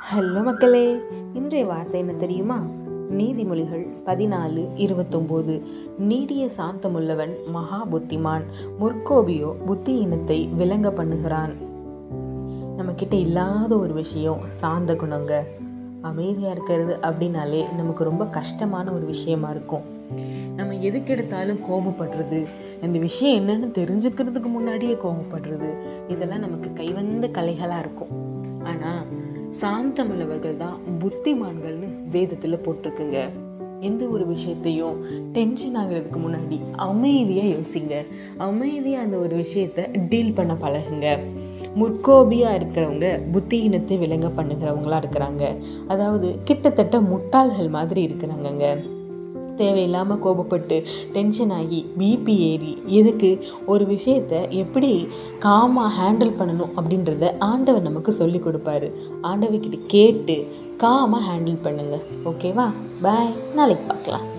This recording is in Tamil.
ஹலோ மக்களே இன்றைய வார்த்தை என்ன தெரியுமா நீதிமொழிகள் பதினாலு இருபத்தொம்போது நீடிய சாந்தமுள்ளவன் மகா புத்திமான் முற்கோபியோ புத்தியினத்தை விளங்க பண்ணுகிறான் நம்மக்கிட்ட இல்லாத ஒரு விஷயம் சாந்த குணங்க அமைதியாக இருக்கிறது அப்படின்னாலே நமக்கு ரொம்ப கஷ்டமான ஒரு விஷயமா இருக்கும் நம்ம எதுக்கு எடுத்தாலும் கோபப்படுறது இந்த விஷயம் என்னன்னு தெரிஞ்சுக்கிறதுக்கு முன்னாடியே கோபப்படுறது இதெல்லாம் நமக்கு கைவந்த கலைகளாக இருக்கும் ஆனால் சாந்தமுள்ளவர்கள் தான் புத்திமான்கள்னு வேதத்தில் போட்டிருக்குங்க எந்த ஒரு விஷயத்தையும் டென்ஷன் ஆகிறதுக்கு முன்னாடி அமைதியாக யோசிங்க அமைதியாக அந்த ஒரு விஷயத்தை டீல் பண்ண பழகுங்க முற்கோபியாக இருக்கிறவங்க புத்தியினத்தை விளங்க பண்ணுகிறவங்களா இருக்கிறாங்க அதாவது கிட்டத்தட்ட முட்டாள்கள் மாதிரி இருக்கிறாங்கங்க தேவையில்லாமல் கோபப்பட்டு டென்ஷன் ஆகி பிபி ஏறி எதுக்கு ஒரு விஷயத்தை எப்படி காமாக ஹேண்டில் பண்ணணும் அப்படின்றத ஆண்டவர் நமக்கு சொல்லி கொடுப்பாரு ஆண்டவர்கிட்ட கேட்டு காமாக ஹேண்டில் பண்ணுங்கள் ஓகேவா பாய் நாளைக்கு பார்க்கலாம்